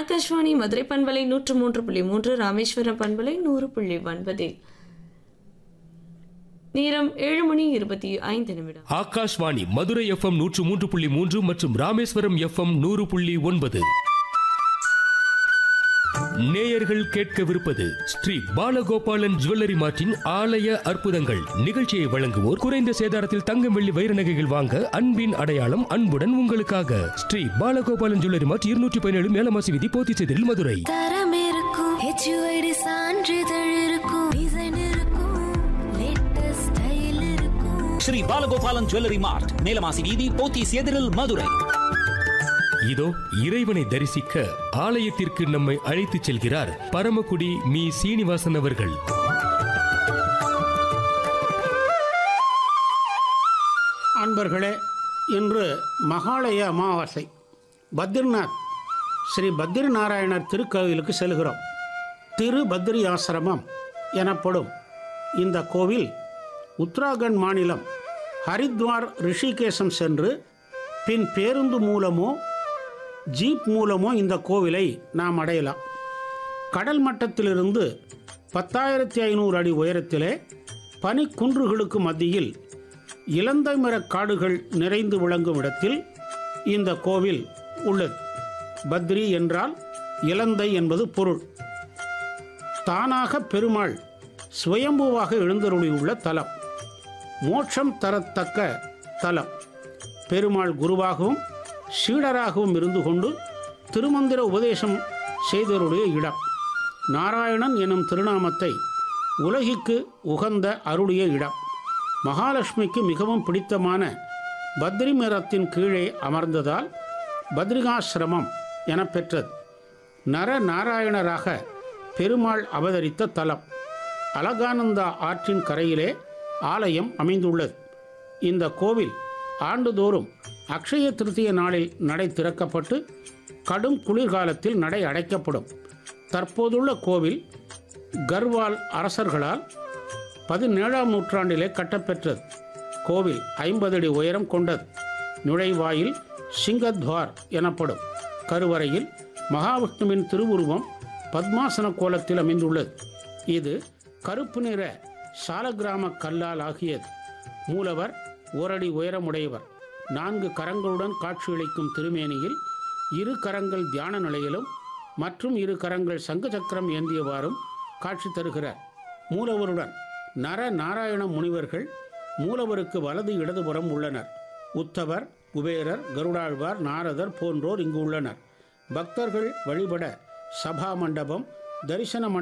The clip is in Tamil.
ஆகாஷ்வாணி மதுரை பண்பலை நூற்று மூன்று புள்ளி மூன்று ராமேஸ்வரம் பண்பலை நூறு புள்ளி ஒன்பதில் நேரம் ஏழு மணி இருபத்தி ஐந்து நிமிடம் ஆகாஷ்வாணி மதுரை எஃப்எம் நூற்று மூன்று புள்ளி மூன்று மற்றும் ராமேஸ்வரம் எஃப்எம் நூறு புள்ளி ஒன்பது நேயர்கள் கேட்கவிருப்பது ஸ்ரீ பாலகோபாலன் ஜுவல்லரி மார்ட்டின் ஆலய அற்புதங்கள் நிகழ்ச்சியை வழங்குவோர் குறைந்த சேதாரத்தில் தங்கம் வெள்ளி வைர நகைகள் வாங்க அன்பின் அடையாளம் அன்புடன் உங்களுக்காக ஸ்ரீ பாலகோபாலன் ஜுவல்லரி மார்ட் இருநூற்றி பதினேழு மேலமாசி விதி போத்திச்செதில் மதுரை தரம் இருக்கும் ஹெச்யூஐடி சான்றிதழ் இருக்கும் டிசைன் இருக்கும் லேட்டஸ்ட் ஸ்டைல் இருக்கும் ஸ்ரீ பாலகோபாலன் ஜுவல்லரி மார்ட் நீலமாசி வீதி போத்தீஸ் எதிரில் மதுரை இதோ இறைவனை தரிசிக்க ஆலயத்திற்கு நம்மை அழைத்துச் செல்கிறார் பரமக்குடி மீ சீனிவாசன் அவர்கள் அன்பர்களே இன்று மகாலய அமாவாசை பத்ரிநாத் ஸ்ரீ பத்ரி நாராயணர் திருக்கோவிலுக்கு செல்கிறோம் திரு பத்ரி ஆசிரமம் எனப்படும் இந்த கோவில் உத்தராகண்ட் மாநிலம் ஹரித்வார் ரிஷிகேசம் சென்று பின் பேருந்து மூலமோ ஜீப் மூலமோ இந்த கோவிலை நாம் அடையலாம் கடல் மட்டத்திலிருந்து பத்தாயிரத்தி ஐநூறு அடி உயரத்திலே பனிக்குன்றுகளுக்கு மத்தியில் இலந்தை மரக் காடுகள் நிறைந்து விளங்கும் இடத்தில் இந்த கோவில் உள்ளது பத்ரி என்றால் இலந்தை என்பது பொருள் தானாக பெருமாள் சுயம்புவாக எழுந்தருளியுள்ள தலம் மோட்சம் தரத்தக்க தலம் பெருமாள் குருவாகவும் சீடராகவும் இருந்து கொண்டு திருமந்திர உபதேசம் செய்தருடைய இடம் நாராயணன் எனும் திருநாமத்தை உலகிற்கு உகந்த அருளிய இடம் மகாலட்சுமிக்கு மிகவும் பிடித்தமான பத்ரி மரத்தின் கீழே அமர்ந்ததால் பத்ரிகாசிரமம் என பெற்றது நர நாராயணராக பெருமாள் அவதரித்த தலம் அலகானந்தா ஆற்றின் கரையிலே ஆலயம் அமைந்துள்ளது இந்த கோவில் ஆண்டுதோறும் அக்ஷய திருத்திய நாளில் நடை திறக்கப்பட்டு கடும் குளிர்காலத்தில் நடை அடைக்கப்படும் தற்போதுள்ள கோவில் கர்வால் அரசர்களால் பதினேழாம் நூற்றாண்டிலே கட்டப்பெற்றது கோவில் ஐம்பது அடி உயரம் கொண்டது நுழைவாயில் சிங்கத்வார் எனப்படும் கருவறையில் மகாவிஷ்ணுவின் திருவுருவம் பத்மாசன கோலத்தில் அமைந்துள்ளது இது கருப்பு நிற சாலக்கிராம கல்லால் ஆகியது மூலவர் ஓரடி உயரமுடையவர் நான்கு கரங்களுடன் காட்சியளிக்கும் திருமேனியில் இரு கரங்கள் தியான நிலையிலும் மற்றும் இரு கரங்கள் சங்கு சக்கரம் ஏந்தியவாறும் காட்சி தருகிறார் மூலவருடன் நர நாராயண முனிவர்கள் மூலவருக்கு வலது இடதுபுறம் உள்ளனர் உத்தவர் குபேரர் கருடாழ்வார் நாரதர் போன்றோர் இங்கு உள்ளனர் பக்தர்கள் வழிபட சபா மண்டபம் தரிசன மண்டபம்